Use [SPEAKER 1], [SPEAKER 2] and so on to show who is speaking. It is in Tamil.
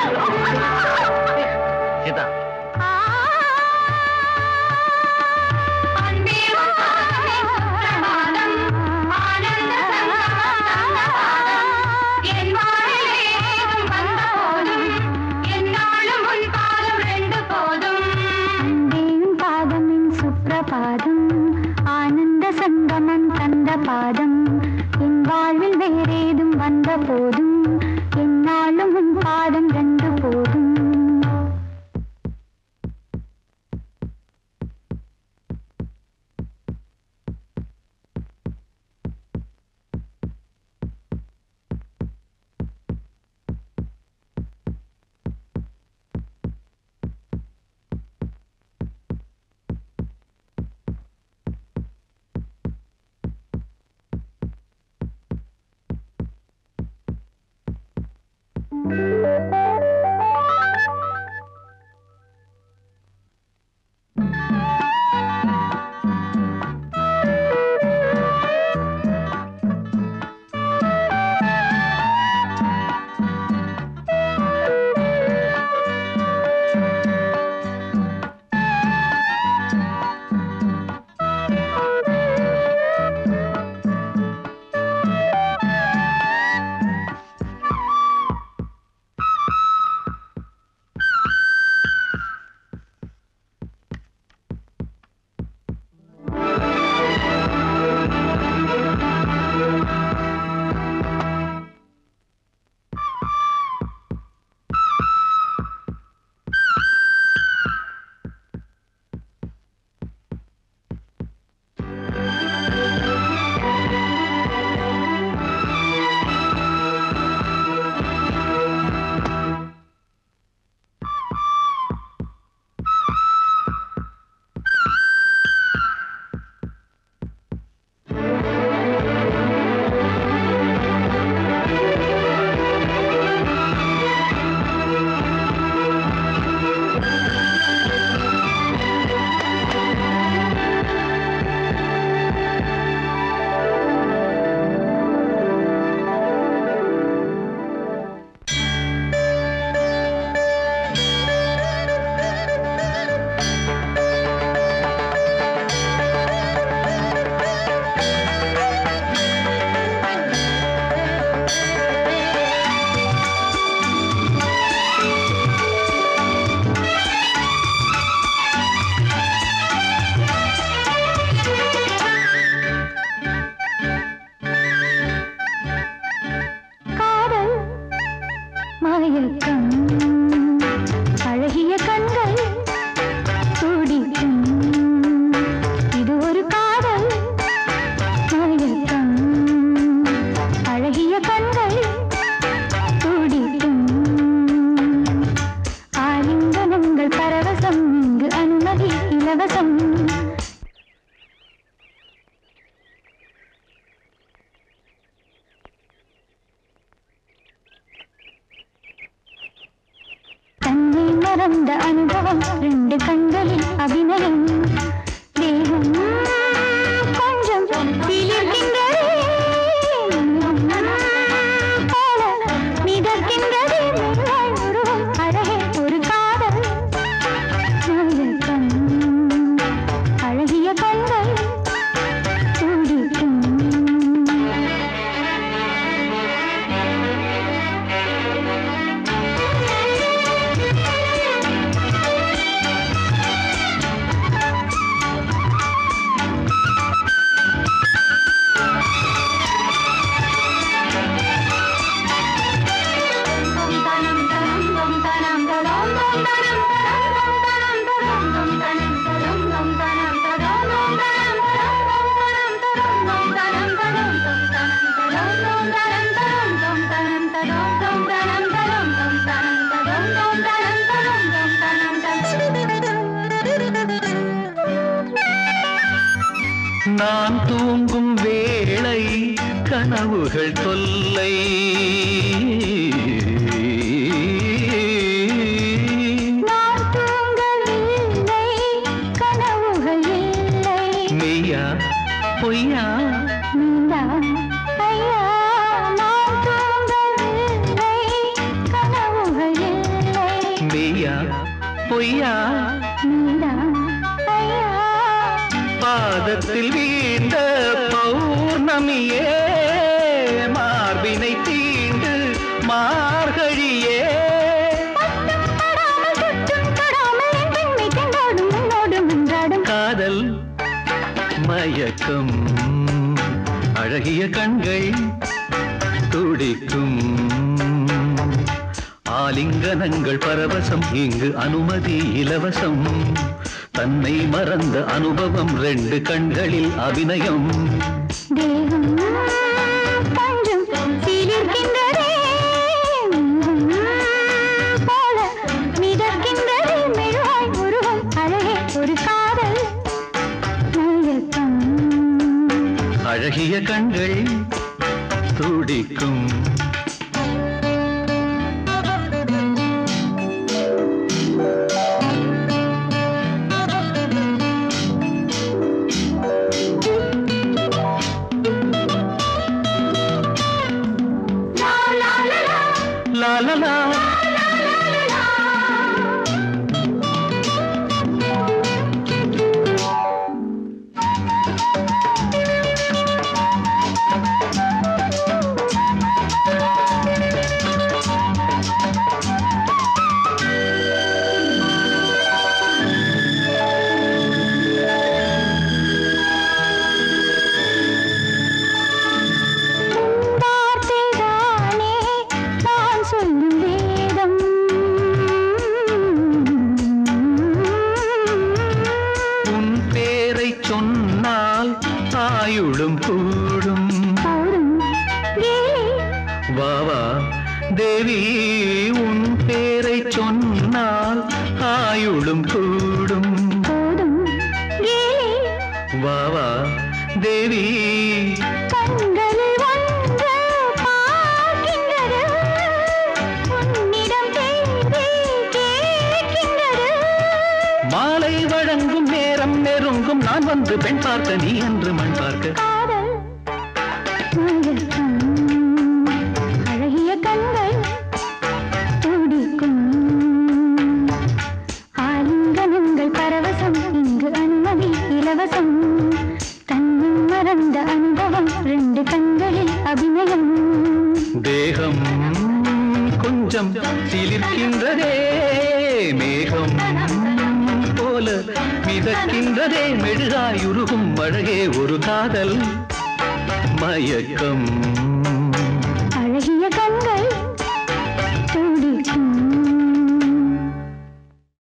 [SPEAKER 1] சீதா
[SPEAKER 2] அன்பேயும் பாதமின் சுப்ரபாதம் ஆனந்த சங்கமம் தந்த பாதம் என் வாழ்வில் வேறேதும் வந்த போதும் என்னாலும் உன் பாதம் ரெண்டு போதும் காதல் மயக்கம் அழகிய கண்கள் துடிக்கும் இது ஒரு காதல் மயக்கம் அழகிய கண்கள் துடிக்கும் ஆலிங்கனங்கள் பரவசம் இங்கு அனுமதி இலவசம் தன்னை மறந்த அனுபவம் ரெண்டு கண்களில் அபிநயம் தேகம் கொஞ்சம் சிலிர்க்கின்றதே போல மிதக்கின்றதே மெல்வாய் உருவம் அழகே ஒரு காதல் மயக்கம் அழகிய கண்கள் துடிக்கும்
[SPEAKER 1] நான் தூங்கும் வேளை கனவுகள் தொல்லை
[SPEAKER 2] நான் தூங்கவில்லை கனவுகள் இல்லை
[SPEAKER 1] மெய்யா பொய்யா
[SPEAKER 2] நீண்டா ஐயா நான் தூங்கவில்லை கனவுகள் இல்லை
[SPEAKER 1] பொய்யா
[SPEAKER 2] நீதான் ஐயா
[SPEAKER 1] பாதத்தில் வீழ்ந்த பௌர்ணமியே மார்பினை தீண்டு மார்கழியே
[SPEAKER 2] பட்டம் படாமல் சுற்றும் தொடாமல் என் பெண்மை திண்டாடும் உன்னோடும் அன்றாடும்
[SPEAKER 1] காதல் மயக்கம் அழகிய கண்கள் துடிக்கும் ஆலிங்கனங்கள் பரவசம் இங்கு அனுமதி இலவசம் தன்னை மறந்த அனுபவம் ரெண்டு கண்களில் அபிநயம்
[SPEAKER 2] தேகம் கொஞ்சம் சீலிருக்கின்றதே போல மிதக்கின்றதே மெழுகாய் உருவம் அழகே ஒரு காதல் மயக்கம்
[SPEAKER 1] அழகிய கண்கள் துடிக்கும் லா லா லா
[SPEAKER 2] வார்த்தைதானே நான் சொல்லும் வேதம்
[SPEAKER 1] உன் பேரை சொன்னால் ஆயுளும் கூடும்
[SPEAKER 2] போதும் கேலி
[SPEAKER 1] வா வா தேவி உன் பேரை சொன்னால் ஆயுளும் கூடும்
[SPEAKER 2] போதும் கேலி
[SPEAKER 1] வா வா தேவி
[SPEAKER 2] கண்களில் ஒன்று பார்க்கின்றது உன்னிடம் தேடி கேட்கின்றது
[SPEAKER 1] மாலை வழங்கும் நேரம் நெருங்கும் நான் வந்து பெண் பார்க்க நீ என்று மண் பார்க்க
[SPEAKER 2] காதல் மயக்கம் அழகிய கண்கள் துடிக்கும் ஆலிங்கனங்கள் பரவசம் இங்கு அனுமதி இலவசம் தன்னை மறந்த அனுபவம் ரெண்டு கண்களில் அபிநயம்
[SPEAKER 1] தேகம் கொஞ்சம் சிலிர்க்கின்றதே மேகம் போல மிதக்கின்றதே மெழுகாயுருகும் அழகே ஒரு காதல் மயக்கம்
[SPEAKER 2] அழகிய கண்கள்